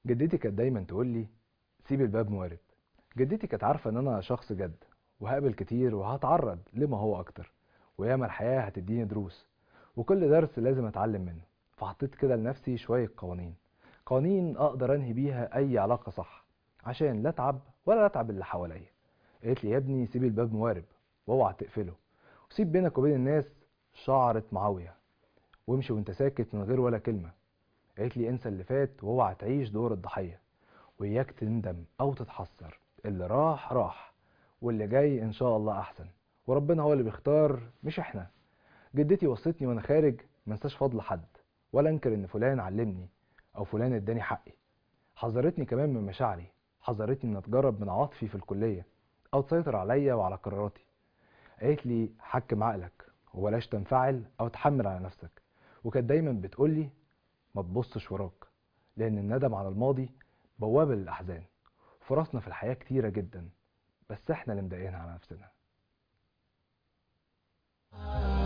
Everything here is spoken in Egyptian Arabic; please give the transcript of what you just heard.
جدتي كانت دايما تقول لي سيب الباب موارب جدتي كانت عارفة ان انا شخص جد وهقابل كتير وهتعرض لما هو اكتر وياما الحياة هتديني دروس وكل درس لازم اتعلم منه فحطيت كده لنفسي شوية قوانين قوانين اقدر انهي بيها اي علاقة صح عشان لا اتعب ولا اتعب اللي حواليا قالت لي يا ابني سيب الباب موارب واوعى تقفله وسيب بينك وبين الناس شعرة معاوية وامشي وانت ساكت من غير ولا كلمة قالت لي انسى اللي فات واوعى تعيش دور الضحية وإياك تندم أو تتحسر اللي راح راح واللي جاي إن شاء الله أحسن وربنا هو اللي بيختار مش إحنا جدتي وصتني وأنا خارج منساش فضل حد ولا أنكر إن فلان علمني أو فلان اداني حقي حذرتني كمان من مشاعري حذرتني إن أتجرب من عواطفي في الكلية أو تسيطر عليا وعلى قراراتي قالت لي حكم عقلك وبلاش تنفعل أو تحمل على نفسك وكانت دايما بتقولي ما تبصش وراك لأن الندم على الماضي بوابة للأحزان فرصنا في الحياة كتيرة جدا بس احنا اللي مضايقينها على نفسنا